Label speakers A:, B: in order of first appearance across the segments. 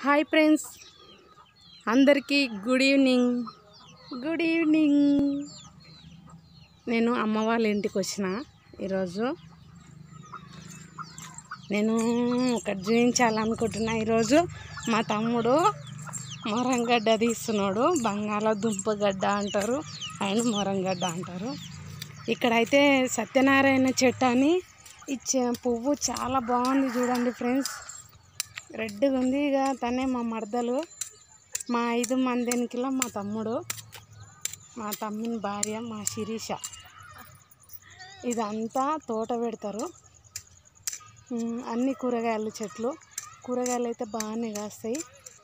A: Hi friends అందరికీ good evening good evening నేను అమ్మ వాళ్ళ ఇంటికి వచ్చిన ఈరోజు నేను ఒకటి చూపించాలనుకుంటున్నా ఈరోజు మా తమ్ముడు మొరంగడ్డ తీస్తున్నాడు బంగాళదుంప గడ్డ అంటారు ఆయన మొరంగడ్డ అంటారు ఇక్కడైతే సత్యనారాయణ చెట్టు అని ఇచ్చే పువ్వు చాలా బాగుంది చూడండి ఫ్రెండ్స్ రెడ్గా ఉంది ఇక తనే మా మరదలు మా ఐదు మంది వెనకల మా తమ్ముడు మా తమ్ముని భార్య మా శిరీష ఇదంతా తోట పెడతారు ఉమ్, అన్ని కూరగాయల చెట్లు కూరగాయలు అయితే బాగానే కాస్తాయి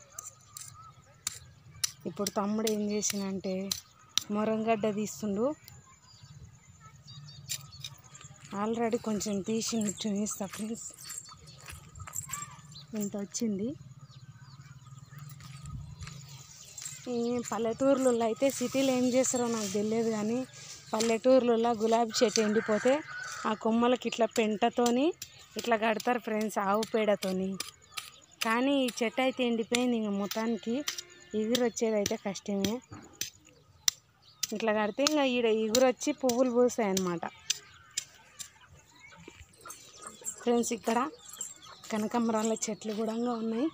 A: ఇప్పుడు తమ్ముడు ఏం చేసినంటే మొరంగడ్డ తీస్తుండు ఆల్రెడీ కొంచెం తీసి చూపిస్తా ఫ్రెండ్స్ ఇంత వచ్చింది ఈ పల్లెటూర్లలో అయితే సిటీలో ఏం చేస్తారో నాకు తెలియదు కానీ పల్లెటూర్లలో గులాబీ చెట్టు ఎండిపోతే ఆ కొమ్మలకి ఇట్లా పెంటతోని ఇట్లా కడతారు ఫ్రెండ్స్ ఆవు పేడతోని కానీ ఈ చెట్టు అయితే ఎండిపోయింది ఇంక మొత్తానికి ఎగురు వచ్చేది అయితే కష్టమే ఇట్లా కడితే ఇంకా ఈడ ఎగురు వచ్చి పువ్వులు పూస్తాయి అన్నమాట ఫ్రెండ్స్ ఇక్కడ కనకాంబరాల చెట్లు కూడా ఉన్నాయి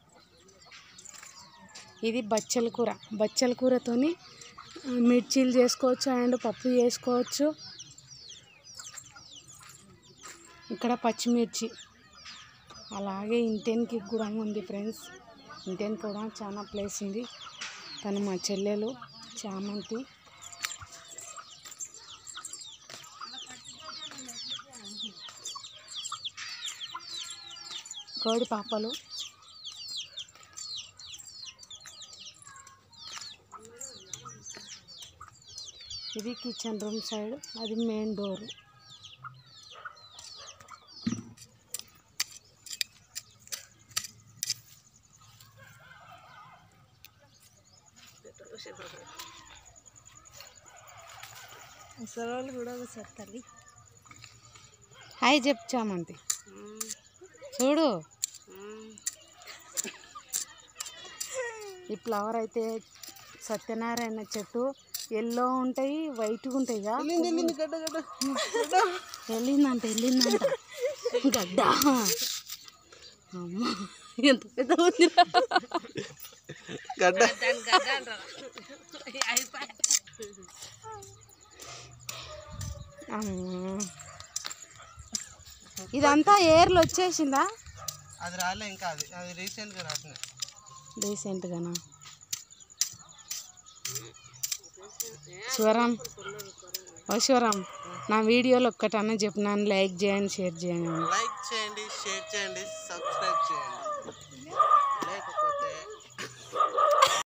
A: ఇది బచ్చల కూర బచ్చల కూరతోని ఆ, మిర్చీలు చేసుకోవచ్చు అండ్ పప్పు చేసుకోవచ్చు ఇక్కడ పచ్చిమిర్చి అలాగే ఇంటెన్కి కూడా ఉంది ఫ్రెండ్స్ ఇంటెన్ కూడా చాలా ప్లేస్ ఉంది తను మా చెల్లెలు చామంతి కోడి పాపలు ఇది కిచెన్ రూమ్ సైడ్ అది మెయిన్ డోర్
B: ముసలి కూడా ఒకసారి తల్లి
A: హాయ్ చెప్పు చామంతి చూడు ఈ ఫ్లవర్ అయితే సత్యనారాయణ చెట్టు ఎల్లో ఉంటాయి వైట్గా ఉంటాయి కదా
B: వెళ్ళింది గడ్డ గడ్డ
A: వెళ్ళిందంట వెళ్ళిందంట గడ్డ అమ్మ ఎంత పెద్ద ఉందిరా
B: గడ్డ
A: అమ్మ. ఇదంతా ఏర్లు వచ్చేసిందా
B: అది రాలే ఇంకా అది అది రీసెంట్గా రాసినాయి
A: రీసెంట్గానా శివరాం ఓ శివరాం నా వీడియోలో ఒక్కటన్నా చెప్పినాను లైక్ చేయండి షేర్ చేయండి అని.
B: లైక్ చేయండి షేర్ చేయండి సబ్స్క్రైబ్ చేయండి